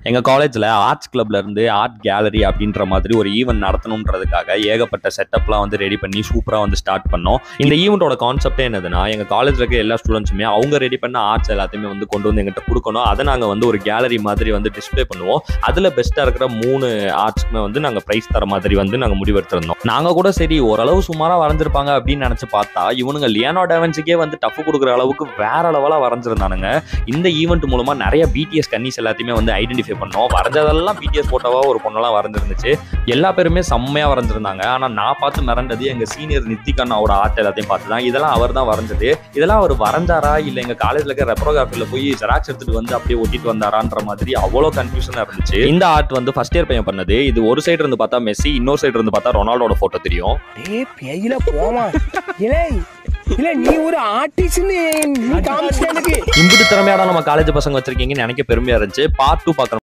எங்க காலேஜ்ல ஆர்ட்ஸ் கிளப்ல இருந்து ஆர்ட் கேலரி அப்படின்ற மாதிரி ஒரு ஈவெண்ட் நடத்தணுன்றதுக்காக ஏகப்பட்ட செட்டப்லாம் வந்து ரெடி பண்ணி சூப்பரா வந்து ஸ்டார்ட் பண்ணோம் இந்த ஈவெண்ட்டோட கான்செப்டே என்னதுன்னா எங்க காலேஜ்ல இருக்க எல்லா ஸ்டூடெண்ட்ஸுமே அவங்க ரெடி பண்ண ஆர்ட்ஸ் எல்லாத்தையுமே வந்து கொண்டு வந்து எங்கிட்ட கொடுக்கணும் அதை நாங்க வந்து ஒரு கேலரி மாதிரி வந்து டிஸ்ப்ளே பண்ணுவோம் அதுல பெஸ்டா இருக்கிற மூணு ஆர்ட்ஸ்க்குமே வந்து நாங்க பிரைஸ் தர மாதிரி வந்து நாங்க முடிவெடுத்திருந்தோம் நாங்க கூட சரி ஓரளவு சுமாரா வரைஞ்சிருப்பாங்க அப்படின்னு நினைச்சு பார்த்தா இவனுங்க லியானோ டாவன்ஸுக்கே வந்து டஃப் கொடுக்குற அளவுக்கு வேற லெவலா வரைஞ்சிருந்தானுங்க இந்த ஈவெண்ட் மூலமா நிறைய பிடிஎஸ் கன்னிஸ் எல்லாத்தையுமே வந்து ஐடென்டிஃபை பண்ணோம் வரைஞ்சதெல்லாம் பிடிஎஸ் போட்டோவா ஒரு பொண்ணெல்லாம் வரைஞ்சிருந்துச்சு எல்லா பேருமே செம்மையா வரைஞ்சிருந்தாங்க ஆனா நான் பார்த்து மிரண்டது எங்க சீனியர் நித்திகண்ணாவோட ஆர்ட் எல்லாத்தையும் பார்த்து தான் இதெல்லாம் அவர் தான் வரைஞ்சது இதெல்லாம் அவர் வரைஞ்சாரா இல்ல எங்க காலேஜ்ல இருக்க ரெப்ரோகிராஃபில போய் ஜெராக்ஸ் எடுத்துட்டு வந்து அப்படியே ஒட்டிட்டு வந்தாரான்ற மாதிரி அவ்வளோ கன்ஃபியூஷனா இருந்துச்சு இந்த ஆர்ட் வந்து ஃபர்ஸ்ட் இயர் பையன் பண்ணது இது ஒரு சைடு இருந்து பார்த்தா மெஸ்ஸி இன்னொரு சைடு இருந்து பார்த்தா ரொனால்டோட போட்டோ தெரியும் டேய் பேயில போமா இல்லை இல்ல நீ ஒரு ஆர்டிஸ்ட்னு நீ காமிச்ச எனக்கு இம்பிட்டு திறமையான நம்ம காலேஜ் பசங்க வச்சிருக்கீங்கன்னு எனக்கு பெருமையா இருந்துச்சு பார்ட் டூ பார்க்கணும்